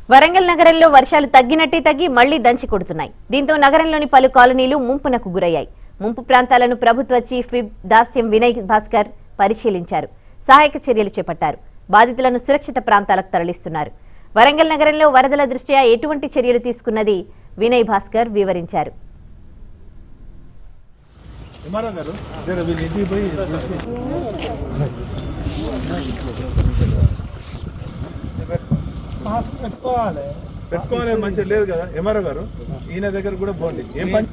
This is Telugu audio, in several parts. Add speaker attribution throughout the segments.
Speaker 1: వరంగల్ నగరంలో వర్షాలు తగ్గినట్టే తగ్గి మళ్లీ దంచి కొడుతున్నాయి దీంతో నగరంలోని పలు కాలనీలు ముంపునకు గురయ్యాయి ముంపు ప్రాంతాలను ప్రభుత్వ చీఫ్ విప్ దాస్యం వినయ్ భాస్కర్ పరిశీలించారు సహాయక చర్యలు చేపట్టారు బాధితులను సురక్షిత ప్రాంతాలకు తరలిస్తున్నారు వరంగల్ నగరంలో వరదల దృష్ట్యా ఎటువంటి చర్యలు తీసుకున్నది వినయ్ భాస్కర్ వివరించారు
Speaker 2: ఎంఆర్ఓ గారు జర వీళ్ళ ఇంటికి పోయి
Speaker 3: పెట్టుకోవాలి
Speaker 2: పెట్టుకోవాలి మంచిగా లేదు కదా ఎంఆర్ఓ గారు ఈయన దగ్గర కూడా పోండి ఏం పని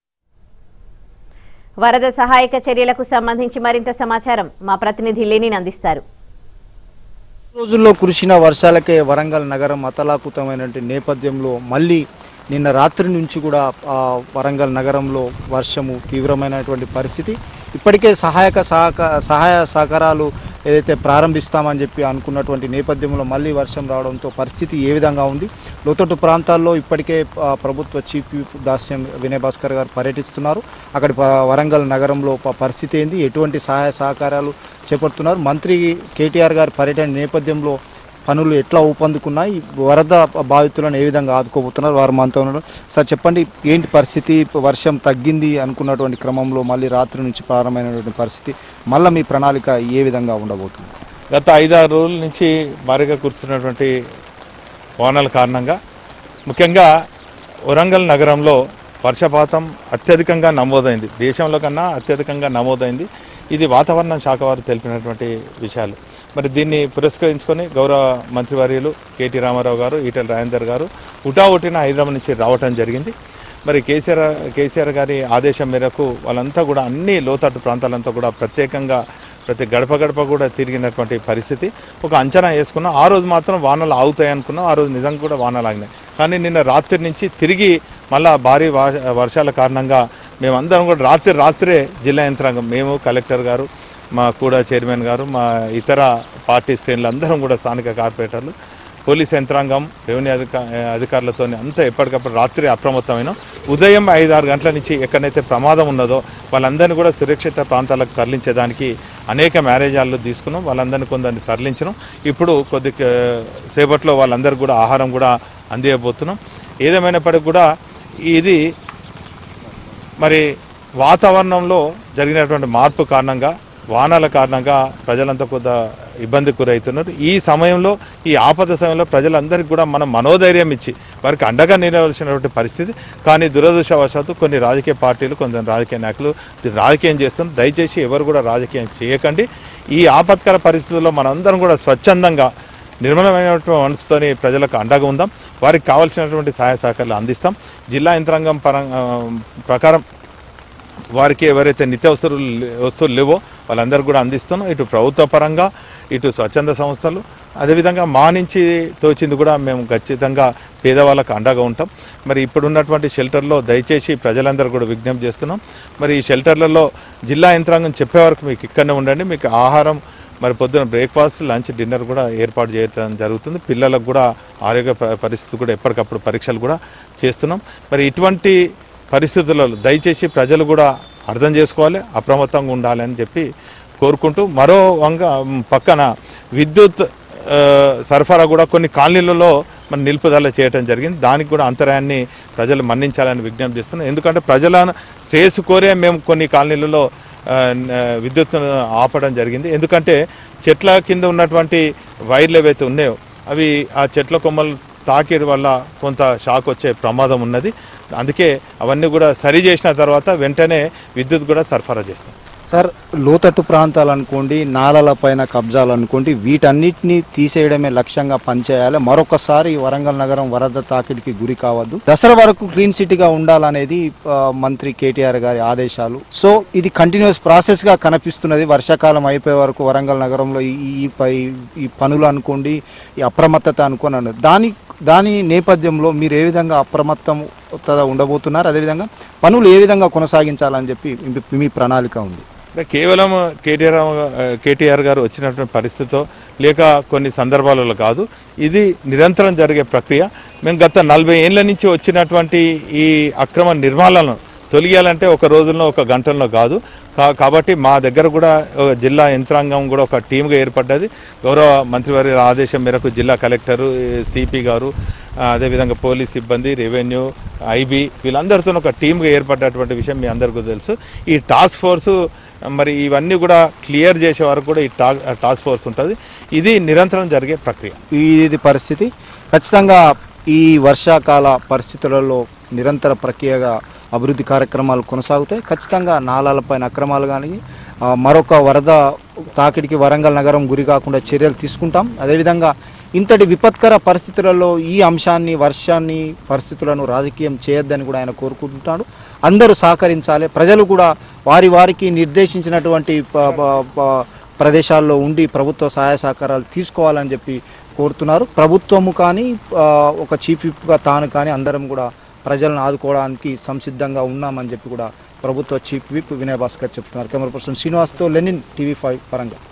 Speaker 1: వరద సహాయక చర్యలకు సంబంధించి మరింత సమాచారం మా ప్రతినిధి లెనిన్ అందిస్తారు
Speaker 4: రోజుల్లో కురిసిన వర్షాలకే వరంగల్ నగరం అతలాకుతమైనటువంటి నేపథ్యంలో మళ్ళీ నిన్న రాత్రి నుంచి కూడా ఆ, వరంగల్ నగరంలో వర్షము తీవ్రమైనటువంటి పరిస్థితి ఇప్పటికే సహాయక సహక సహాయ సహకారాలు ఏదైతే ప్రారంభిస్తామని చెప్పి అనుకున్నటువంటి నేపథ్యంలో మళ్ళీ వర్షం రావడంతో పరిస్థితి ఏ విధంగా ఉంది లోతట్టు ప్రాంతాల్లో ఇప్పటికే ఆ, ప్రభుత్వ చీఫ్ విప్ దాస్యం వినయ్ భాస్కర్ గారు పర్యటిస్తున్నారు అక్కడి ప- వరంగల్ నగరంలో ప- పరిస్థితి ఏంది ఎటువంటి సహాయ సహకారాలు చేపడుతున్నారు మంత్రి కేటీఆర్ గారి పర్యటన నేపథ్యంలో పనులు ఎట్లా ఊపందుకున్నాయి వరద బాధితులను ఏ విధంగా ఆదుకోబోతున్నారు వారు మనతో ఉన్నారు సార్ చెప్పండి ఏంటి పరిస్థితి వర్షం తగ్గింది అనుకున్నటువంటి క్రమంలో మళ్ళీ రాత్రి నుంచి ప్రారంభమైనటువంటి పరిస్థితి మళ్ళీ మీ ప్రణాళిక ఏ విధంగా ఉండబోతుంది
Speaker 2: గత ఐదారు రోజుల నుంచి భారీగా కురుస్తున్నటువంటి వానల కారణంగా ముఖ్యంగా వరంగల్ నగరంలో వర్షపాతం అత్యధికంగా నమోదైంది దేశంలో కన్నా అత్యధికంగా నమోదైంది ఇది వాతావరణ శాఖ వారు తెలిపినటువంటి విషయాలు మరి దీన్ని పురస్కరించుకొని గౌరవ మంత్రివర్యులు కేటీ రామారావు గారు ఈటెల రాజేందర్ గారు ఉటావుటిన హైదరాబాద్ నుంచి రావటం జరిగింది మరి కేసీఆర్ కేసీఆర్ గారి ఆదేశం మేరకు వాళ్ళంతా కూడా అన్ని లోతట్టు ప్రాంతాలంతా కూడా ప్రత్యేకంగా ప్రతి గడప గడప కూడా తిరిగినటువంటి పరిస్థితి ఒక అంచనా వేసుకున్నాం ఆ రోజు మాత్రం వానలు ఆగుతాయి అనుకున్నాం ఆ రోజు నిజంగా కూడా వానలు ఆగినాయి కానీ నిన్న రాత్రి నుంచి తిరిగి మళ్ళా భారీ వా- వర్షాల కారణంగా మేమందరం కూడా రాత్రి రాత్రే జిల్లా యంత్రాంగం మేము కలెక్టర్ గారు మా కూడా చైర్మన్ గారు మా ఇతర పార్టీ శ్రేణులు అందరం కూడా స్థానిక కార్పొరేటర్లు పోలీస్ యంత్రాంగం రెవెన్యూ అధిక అధికారులతో అంతా ఎప్పటికప్పుడు రాత్రి అప్రమత్తమైన ఉదయం ఐదు ఆరు గంటల నుంచి ఎక్కడైతే ప్రమాదం ఉన్నదో వాళ్ళందరినీ కూడా సురక్షిత ప్రాంతాలకు తరలించేదానికి అనేక మ్యారేజాలు తీసుకున్నాం వాళ్ళందరినీ కొందరిని తరలించడం ఇప్పుడు కొద్ది ఆ, సేపట్లో వాళ్ళందరికీ కూడా ఆహారం కూడా అందియబోతున్నాం ఏదేమైనప్పటికీ కూడా ఇది మరి వాతావరణంలో జరిగినటువంటి మార్పు కారణంగా వానాల కారణంగా ప్రజలంతా కొంత ఇబ్బంది గురవుతున్నారు ఈ సమయంలో ఈ ఆపద సమయంలో ప్రజలందరికీ కూడా మనం మనోధైర్యం ఇచ్చి వారికి అండగా నిలవలసినటువంటి పరిస్థితి కానీ దురదృష్టవశాత్తు కొన్ని రాజకీయ పార్టీలు కొందరు రాజకీయ నాయకులు దీన్ని రాజకీయం చేస్తున్నారు దయచేసి ఎవరు కూడా రాజకీయం చేయకండి ఈ ఆపత్కర పరిస్థితుల్లో మనందరం కూడా స్వచ్ఛందంగా నిర్మలమైనటువంటి మనసుతోని ప్రజలకు అండగా ఉందాం వారికి కావాల్సినటువంటి సహాయ సహకారాలు అందిస్తాం జిల్లా యంత్రాంగం పరం ఆ, ప్రకారం వారికి ఎవరైతే నిత్యావసర వస్తువులు లేవో వాళ్ళందరూ కూడా అందిస్తున్నాం ఇటు ప్రభుత్వ పరంగా ఇటు స్వచ్ఛంద సంస్థలు అదేవిధంగా మా నుంచి తోచింది కూడా మేము ఖచ్చితంగా పేదవాళ్ళకు అండగా ఉంటాం మరి ఇప్పుడున్నటువంటి షెల్టర్లో దయచేసి ప్రజలందరూ కూడా విజ్ఞప్తి చేస్తున్నాం మరి ఈ షెల్టర్లలో జిల్లా యంత్రాంగం చెప్పే వరకు మీకు ఇక్కడనే ఉండండి మీకు ఆహారం మరి పొద్దున బ్రేక్ఫాస్ట్ లంచ్ డిన్నర్ కూడా ఏర్పాటు చేయడం జరుగుతుంది పిల్లలకు కూడా ఆరోగ్య ప- పరిస్థితి కూడా ఎప్పటికప్పుడు పరీక్షలు కూడా చేస్తున్నాం మరి ఇటువంటి పరిస్థితులలో దయచేసి ప్రజలు కూడా అర్థం చేసుకోవాలి అప్రమత్తంగా ఉండాలని చెప్పి కోరుకుంటూ మరో వంగ పక్కన విద్యుత్ ఆ, సరఫరా కూడా కొన్ని కాలనీలలో మన నిలుపుదల చేయడం జరిగింది దానికి కూడా అంతరాయాన్ని ప్రజలు మన్నించాలని విజ్ఞప్తి చేస్తున్నాం ఎందుకంటే ప్రజల శ్రేయస్సు కోరే మేము కొన్ని కాలనీలలో ఆ, న- విద్యుత్తును ఆపడం జరిగింది ఎందుకంటే చెట్ల కింద ఉన్నటువంటి వైర్లు ఏవైతే ఉన్నాయో అవి ఆ చెట్ల కొమ్మలు తాకిడి వల్ల కొంత షాక్ వచ్చే ప్రమాదం ఉన్నది అందుకే అవన్నీ కూడా సరి చేసిన తర్వాత వెంటనే విద్యుత్ కూడా సరఫరా చేస్తాం
Speaker 4: సార్ లోతట్టు ప్రాంతాలు అనుకోండి నాలల పైన కబ్జాలు అనుకోండి వీటన్నిటిని తీసేయడమే లక్ష్యంగా పనిచేయాలి మరొకసారి వరంగల్ నగరం వరద తాకిడికి గురి కావద్దు దసరా వరకు క్లీన్ సిటీగా ఉండాలనేది ఆ, మంత్రి కేటీఆర్ గారి ఆదేశాలు సో ఇది కంటిన్యూస్ ప్రాసెస్ గా కనిపిస్తున్నది వర్షాకాలం అయిపోయే వరకు వరంగల్ నగరంలో ఈ ఈ పై ఈ పనులు అనుకోండి ఈ అప్రమత్తత అనుకోని అన్నారు. దాని దాని నేపథ్యంలో మీరు ఏ విధంగా అప్రమత్తం ఉండబోతున్నారు అదేవిధంగా పనులు ఏ విధంగా కొనసాగించాలని చెప్పి మీ- మీ ప్రణాళిక ఉంది
Speaker 2: అంటే కేవలం కేటీఆర్ కేటీఆర్ గారు వచ్చినటువంటి పరిస్థితితో లేక కొన్ని సందర్భాలలో కాదు ఇది నిరంతరం జరిగే ప్రక్రియ మేము గత నలభై ఏళ్ళ నుంచి వచ్చినటువంటి ఈ అక్రమ నిర్మాణాలను తొలగియాలంటే ఒక రోజుల్లో ఒక గంటల్లో కాదు కా- కాబట్టి మా దగ్గర కూడా ఒక జిల్లా యంత్రాంగం కూడా ఒక టీమ్గా ఏర్పడ్డది గౌరవ మంత్రివర్యుల ఆదేశం మేరకు జిల్లా కలెక్టరు సిపి గారు ఆ, అదేవిధంగా పోలీస్ సిబ్బంది రెవెన్యూ ఐబీ వీళ్ళందరితో ఒక టీమ్గా ఏర్పడ్డటువంటి విషయం మీ అందరికీ తెలుసు ఈ టాస్క్ ఫోర్సు మరి ఇవన్నీ కూడా క్లియర్ చేసే వరకు కూడా ఈ టా టాస్క్ ఫోర్స్ ఉంటుంది ఇది నిరంతరం జరిగే ప్రక్రియ
Speaker 4: ఇది పరిస్థితి ఖచ్చితంగా ఈ వర్షాకాల పరిస్థితులలో నిరంతర ప్రక్రియగా అభివృద్ధి కార్యక్రమాలు కొనసాగుతాయి ఖచ్చితంగా నాలాలపైన అక్రమాలు కానీ ఆ, మరొక వరద తాకిడికి వరంగల్ నగరం గురి కాకుండా చర్యలు తీసుకుంటాం అదేవిధంగా ఇంతటి విపత్కర పరిస్థితులలో ఈ అంశాన్ని వర్షాన్ని పరిస్థితులను రాజకీయం చేయొద్దని కూడా ఆయన కోరుకుంటున్నాడు అందరూ సహకరించాలి ప్రజలు కూడా వారి వారికి నిర్దేశించినటువంటి ప- ప- ప- ప్రదేశాల్లో ఉండి ప్రభుత్వ సహాయ సహకారాలు తీసుకోవాలని చెప్పి కోరుతున్నారు ప్రభుత్వము కానీ ఆ, ఒక చీఫ్ విప్గా తాను కానీ అందరం కూడా ప్రజలను ఆదుకోవడానికి సంసిద్ధంగా ఉన్నామని చెప్పి కూడా ప్రభుత్వ చీఫ్ విప్ వినయ్ భాస్కర్ చెప్తున్నారు కెమెరా పర్సన్ శ్రీనివాస్తో లెనిన్ టీవీ ఫైవ్ పరంగా